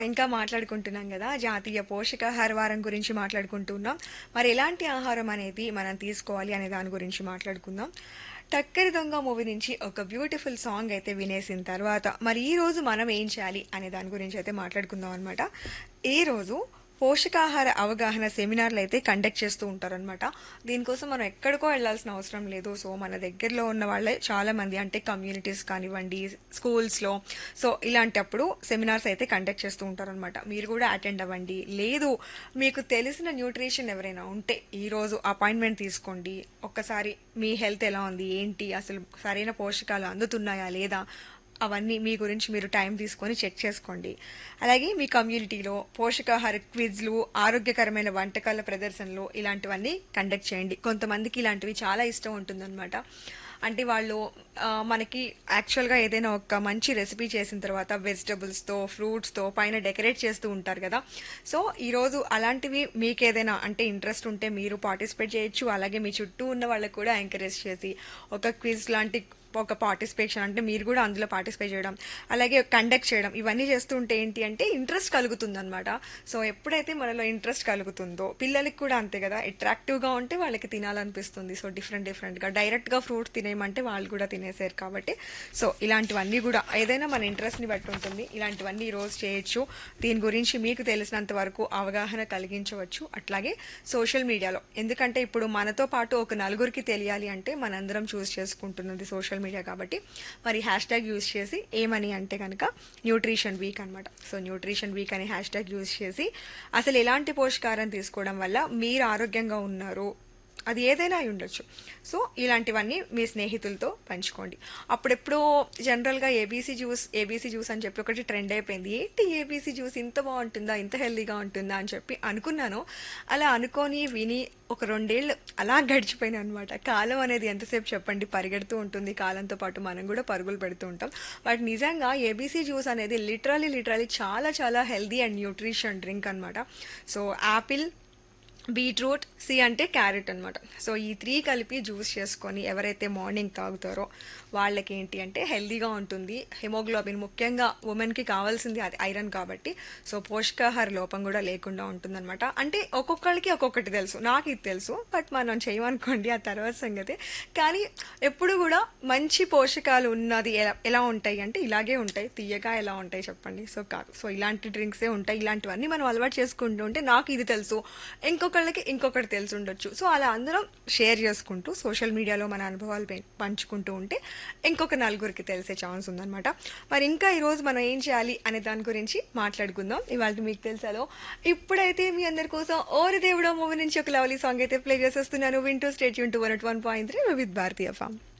ఇంకా మాట్లాడుకుంటున్నాం కదా జాతీయ పోషకాహార వారం గురించి మాట్లాడుకుంటున్నాం మరి ఎలాంటి ఆహారం అనేది మనం తీసుకోవాలి అనే దాని గురించి మాట్లాడుకుందాం టక్కరి దొంగ మూవీ నుంచి ఒక బ్యూటిఫుల్ సాంగ్ అయితే వినేసిన తర్వాత మరి ఈ రోజు మనం ఏం చేయాలి అనే దాని గురించి అయితే మాట్లాడుకుందాం అనమాట ఈ రోజు పోషకాహార అవగాహన సెమినార్లు అయితే కండక్ట్ చేస్తూ ఉంటారనమాట దీనికోసం మనం ఎక్కడికో వెళ్ళాల్సిన అవసరం లేదు సో మన దగ్గరలో ఉన్న వాళ్ళే చాలా మంది అంటే కమ్యూనిటీస్ కానివ్వండి స్కూల్స్లో సో ఇలాంటప్పుడు సెమినార్స్ అయితే కండక్ట్ చేస్తూ ఉంటారనమాట మీరు కూడా అటెండ్ అవ్వండి లేదు మీకు తెలిసిన న్యూట్రిషన్ ఎవరైనా ఉంటే ఈరోజు అపాయింట్మెంట్ తీసుకోండి ఒక్కసారి మీ హెల్త్ ఎలా ఉంది ఏంటి అసలు సరైన పోషకాలు అందుతున్నాయా లేదా అవన్నీ మీ గురించి మీరు టైం తీసుకొని చెక్ చేసుకోండి అలాగే మీ కమ్యూనిటీలో పోషకాహార క్విజ్లు ఆరోగ్యకరమైన వంటకాల ప్రదర్శనలు ఇలాంటివన్నీ కండక్ట్ చేయండి కొంతమందికి ఇలాంటివి చాలా ఇష్టం ఉంటుందన్నమాట అంటే వాళ్ళు ఆ, మనకి యాక్చువల్గా ఏదైనా ఒక మంచి రెసిపీ చేసిన తర్వాత వెజిటబుల్స్తో ఫ్రూట్స్తో పైన డెకరేట్ చేస్తూ ఉంటారు కదా సో ఈరోజు అలాంటివి మీకు ఏదైనా అంటే ఇంట్రెస్ట్ ఉంటే మీరు పార్టిసిపేట్ చేయొచ్చు అలాగే మీ చుట్టూ ఉన్న వాళ్ళకు కూడా ఎంకరేజ్ చేసి ఒక క్విజ్ లాంటి ఒక పార్టిసిపేషన్ అంటే మీరు కూడా అందులో పార్టిసిపేట్ చేయడం అలాగే కండక్ట్ చేయడం ఇవన్నీ చేస్తుంటే ఏంటి అంటే ఇంట్రెస్ట్ కలుగుతుంది అనమాట సో ఎప్పుడైతే మనలో ఇంట్రెస్ట్ కలుగుతుందో పిల్లలకి కూడా అంతే కదా అట్రాక్టివ్గా ఉంటే వాళ్ళకి తినాలనిపిస్తుంది సో డిఫరెంట్ డిఫరెంట్గా డైరెక్ట్గా ఫ్రూట్స్ తినేయమంటే వాళ్ళు కూడా తినేసారు కాబట్టి సో ఇలాంటివన్నీ కూడా ఏదైనా మన ఇంట్రెస్ట్ని బట్టి ఉంటుంది ఇలాంటివన్నీ ఈ రోజు చేయొచ్చు దీని గురించి మీకు తెలిసినంత వరకు అవగాహన కలిగించవచ్చు అట్లాగే సోషల్ మీడియాలో ఎందుకంటే ఇప్పుడు మనతో పాటు ఒక నలుగురికి తెలియాలి అంటే మనందరం చూస్ చేసుకుంటున్నది సోషల్ మీడియా కాబట్టి మరి హ్యాష్ ట్యాగ్ యూజ్ చేసి ఏమని అంటే కనుక న్యూట్రిషన్ వీక్ అనమాట సో న్యూట్రిషన్ వీక్ అనే హ్యాష్ ట్యాగ్ యూజ్ చేసి అసలు ఎలాంటి పోషకారం తీసుకోవడం వల్ల మీరు ఆరోగ్యంగా ఉన్నారు అది ఏదైనా అయి ఉండొచ్చు సో ఇలాంటివన్నీ మీ స్నేహితులతో పంచుకోండి అప్పుడెప్పుడో జనరల్గా ఏబీసీ జ్యూస్ ఏబీసీ జ్యూస్ అని చెప్పి ఒకటి ట్రెండ్ అయిపోయింది ఏంటి ఏబీసీ జ్యూస్ ఇంత బాగుంటుందా ఇంత హెల్దీగా ఉంటుందా అని చెప్పి అనుకున్నాను అలా అనుకొని విని ఒక రెండేళ్ళు అలా గడిచిపోయినాయి అనమాట కాలం అనేది ఎంతసేపు చెప్పండి పరిగెడుతూ ఉంటుంది కాలంతో పాటు మనం కూడా పరుగులు పెడుతూ ఉంటాం బట్ నిజంగా ఏబీసీ జ్యూస్ అనేది లిటరలీ లిటరలీ చాలా చాలా హెల్దీ అండ్ న్యూట్రిషన్ డ్రింక్ అనమాట సో యాపిల్ బీట్రూట్ సి అంటే క్యారెట్ అనమాట సో ఈ త్రీ కలిపి జ్యూస్ చేసుకొని ఎవరైతే మార్నింగ్ తాగుతారో వాళ్ళకి ఏంటి అంటే హెల్దీగా ఉంటుంది హిమోగ్లోబిన్ ముఖ్యంగా ఉమెన్కి కావాల్సింది అది ఐరన్ కాబట్టి సో పోషకాహార లోపం కూడా లేకుండా ఉంటుందన్నమాట అంటే ఒక్కొక్కరికి ఒక్కొక్కటి తెలుసు నాకు ఇది తెలుసు బట్ మనం చేయమనుకోండి ఆ తర్వాత సంగతి కానీ ఎప్పుడు కూడా మంచి పోషకాలు ఉన్నది ఎలా ఎలా ఉంటాయి అంటే ఇలాగే ఉంటాయి తీయగా ఎలా ఉంటాయి చెప్పండి సో కాదు సో ఇలాంటి డ్రింక్సే ఉంటాయి ఇలాంటివన్నీ మనం అలవాటు చేసుకుంటూ ఉంటే నాకు ఇది తెలుసు ఇంకొకళ్ళకి ఇంకొకటి తెలిసి ఉండొచ్చు సో అలా అందరం షేర్ చేసుకుంటూ సోషల్ మీడియాలో మన అనుభవాలు పె- పంచుకుంటూ ఉంటే ఇంకొక నలుగురికి తెలిసే ఛాన్స్ ఉందన్నమాట మరి ఇంకా ఈరోజు మనం ఏం చేయాలి అనే దాని గురించి మాట్లాడుకుందాం ఇవాళ మీకు తెలుసాలో ఇప్పుడైతే మీ అందరి కోసం ఓరి దేవుడో మూవీ నుంచి ఒక లవ్లీ సాంగ్ అయితే ప్లే చేసేస్తున్నాను వింటూ స్టేట్ యూన్ two one one point three with Bharatiya form